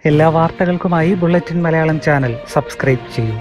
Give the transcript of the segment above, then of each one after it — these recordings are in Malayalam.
എല്ലാ വാർത്തകൾക്കുമായി ബുള്ളറ്റിൻ മലയാളം ചാനൽ സബ്സ്ക്രൈബ് ചെയ്യൂ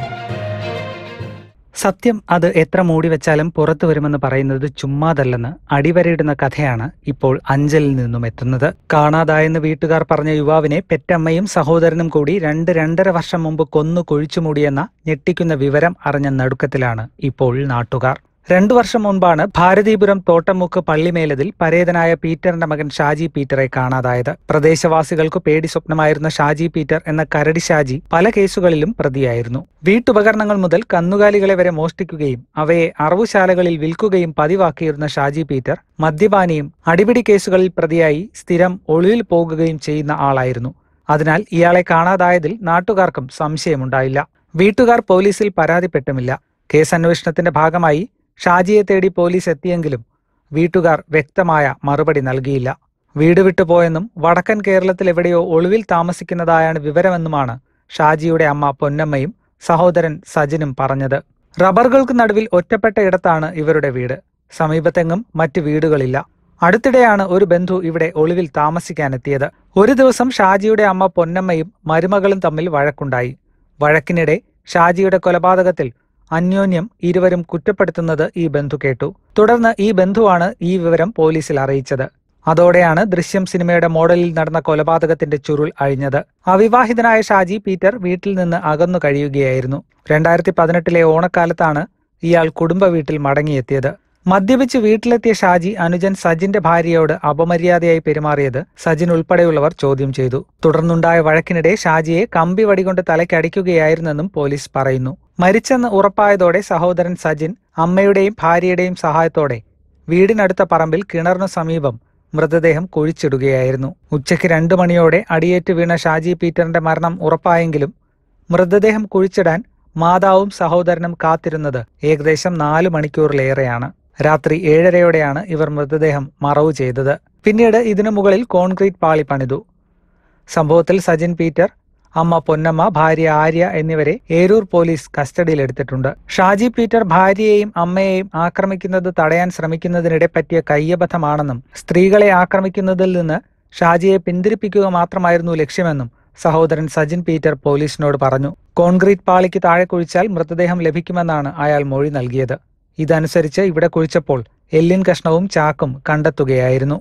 സത്യം അത് എത്ര മൂടി വെച്ചാലും പുറത്തു വരുമെന്ന് പറയുന്നത് ചുമ്മാതല്ലെന്ന് അടിവരയിടുന്ന കഥയാണ് ഇപ്പോൾ അഞ്ചലിൽ നിന്നും എത്തുന്നത് കാണാതായെന്ന് വീട്ടുകാർ പറഞ്ഞ യുവാവിനെ പെറ്റമ്മയും സഹോദരനും കൂടി രണ്ട് രണ്ടര വർഷം മുമ്പ് കൊന്നു കുഴിച്ചുമൂടിയെന്ന ഞെട്ടിക്കുന്ന വിവരം അറിഞ്ഞ നടുക്കത്തിലാണ് ഇപ്പോൾ നാട്ടുകാർ രണ്ടു വർഷം മുൻപാണ് ഭാരതീപുരം തോട്ടമുക്ക് പള്ളിമേലതിൽ പരേതനായ പീറ്ററിന്റെ മകൻ ഷാജി പീറ്ററെ കാണാതായത് പ്രദേശവാസികൾക്ക് പേടി സ്വപ്നമായിരുന്ന ഷാജി പീറ്റർ എന്ന കരടി ഷാജി പല കേസുകളിലും പ്രതിയായിരുന്നു വീട്ടുപകരണങ്ങൾ മുതൽ കന്നുകാലികളെ വരെ മോഷ്ടിക്കുകയും അവയെ അറവുശാലകളിൽ വിൽക്കുകയും പതിവാക്കിയിരുന്ന ഷാജി പീറ്റർ മദ്യപാനിയും അടിപിടി കേസുകളിൽ പ്രതിയായി സ്ഥിരം ഒളിവിൽ പോകുകയും ചെയ്യുന്ന ആളായിരുന്നു അതിനാൽ ഇയാളെ കാണാതായതിൽ നാട്ടുകാർക്കും സംശയമുണ്ടായില്ല വീട്ടുകാർ പോലീസിൽ പരാതിപ്പെട്ടുമില്ല കേസന്വേഷണത്തിന്റെ ഭാഗമായി ഷാജിയെ തേടി പോലീസ് എത്തിയെങ്കിലും വീട്ടുകാർ വ്യക്തമായ മറുപടി നൽകിയില്ല വീട് വിട്ടുപോയെന്നും വടക്കൻ കേരളത്തിൽ എവിടെയോ ഒളിവിൽ താമസിക്കുന്നതായാണ് വിവരമെന്നുമാണ് ഷാജിയുടെ അമ്മ പൊന്നമ്മയും സഹോദരൻ സജിനും പറഞ്ഞത് റബ്ബറുകൾക്ക് നടുവിൽ ഒറ്റപ്പെട്ട ഇടത്താണ് ഇവരുടെ വീട് സമീപത്തെങ്ങും മറ്റ് വീടുകളില്ല അടുത്തിടെയാണ് ഒരു ബന്ധു ഇവിടെ ഒളിവിൽ താമസിക്കാനെത്തിയത് ഒരു ദിവസം ഷാജിയുടെ അമ്മ പൊന്നമ്മയും മരുമകളും തമ്മിൽ വഴക്കുണ്ടായി വഴക്കിനിടെ ഷാജിയുടെ കൊലപാതകത്തിൽ അന്യോന്യം ഇരുവരും കുറ്റപ്പെടുത്തുന്നത് ഈ ബന്ധു കേട്ടു തുടർന്ന് ഈ ബന്ധുവാണ് ഈ വിവരം പോലീസിൽ അറിയിച്ചത് അതോടെയാണ് ദൃശ്യം സിനിമയുടെ മോഡലിൽ നടന്ന കൊലപാതകത്തിന്റെ ചുരുൾ അഴിഞ്ഞത് അവിവാഹിതനായ ഷാജി പീറ്റർ വീട്ടിൽ നിന്ന് അകന്നു കഴിയുകയായിരുന്നു രണ്ടായിരത്തി പതിനെട്ടിലെ ഓണക്കാലത്താണ് ഇയാൾ കുടുംബ വീട്ടിൽ മടങ്ങിയെത്തിയത് മദ്യപിച്ച് വീട്ടിലെത്തിയ ഷാജി അനുജൻ സജിന്റെ ഭാര്യയോട് അപമര്യാദയായി പെരുമാറിയത് സജിൻ ഉൾപ്പെടെയുള്ളവർ ചോദ്യം ചെയ്തു തുടർന്നുണ്ടായ വഴക്കിനിടെ ഷാജിയെ കമ്പി വടികൊണ്ട് തലയ്ക്കടിക്കുകയായിരുന്നെന്നും പോലീസ് പറയുന്നു മരിച്ചെന്ന് ഉറപ്പായതോടെ സഹോദരൻ സജിൻ അമ്മയുടെയും ഭാര്യയുടെയും സഹായത്തോടെ വീടിനടുത്ത പറമ്പിൽ കിണറിനു സമീപം മൃതദേഹം കുഴിച്ചിടുകയായിരുന്നു ഉച്ചയ്ക്ക് രണ്ടു മണിയോടെ അടിയേറ്റ് വീണ ഷാജി പീറ്ററിന്റെ മരണം ഉറപ്പായെങ്കിലും മൃതദേഹം കുഴിച്ചിടാൻ മാതാവും സഹോദരനും കാത്തിരുന്നത് ഏകദേശം നാലു മണിക്കൂറിലേറെയാണ് രാത്രി ഏഴരയോടെയാണ് ഇവർ മൃതദേഹം മറവു ചെയ്തത് പിന്നീട് ഇതിനു മുകളിൽ കോൺക്രീറ്റ് പാളി പണിതു സംഭവത്തിൽ സജിൻ പീറ്റർ അമ്മ പൊന്നമ്മ ഭാര്യ ആര്യ എന്നിവരെ ഏരൂർ പോലീസ് കസ്റ്റഡിയിലെടുത്തിട്ടുണ്ട് ഷാജി പീറ്റർ ഭാര്യയെയും അമ്മയെയും ആക്രമിക്കുന്നത് തടയാൻ ശ്രമിക്കുന്നതിനിടെ പറ്റിയ കയ്യബദ്ധമാണെന്നും സ്ത്രീകളെ ആക്രമിക്കുന്നതിൽ നിന്ന് ഷാജിയെ പിന്തിരിപ്പിക്കുക മാത്രമായിരുന്നു ലക്ഷ്യമെന്നും സഹോദരൻ സജിൻ പീറ്റർ പോലീസിനോട് പറഞ്ഞു കോൺക്രീറ്റ് പാളിക്ക് താഴെ കുഴിച്ചാൽ മൃതദേഹം ലഭിക്കുമെന്നാണ് അയാൾ മൊഴി നൽകിയത് ഇതനുസരിച്ച് ഇവിടെ കുഴിച്ചപ്പോൾ എല്ലിൻ കഷ്ണവും ചാക്കും കണ്ടെത്തുകയായിരുന്നു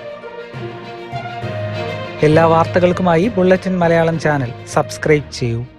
എല്ലാ വാർത്തകൾക്കുമായി ബുള്ളറ്റിൻ മലയാളം ചാനൽ സബ്സ്ക്രൈബ് ചെയ്യൂ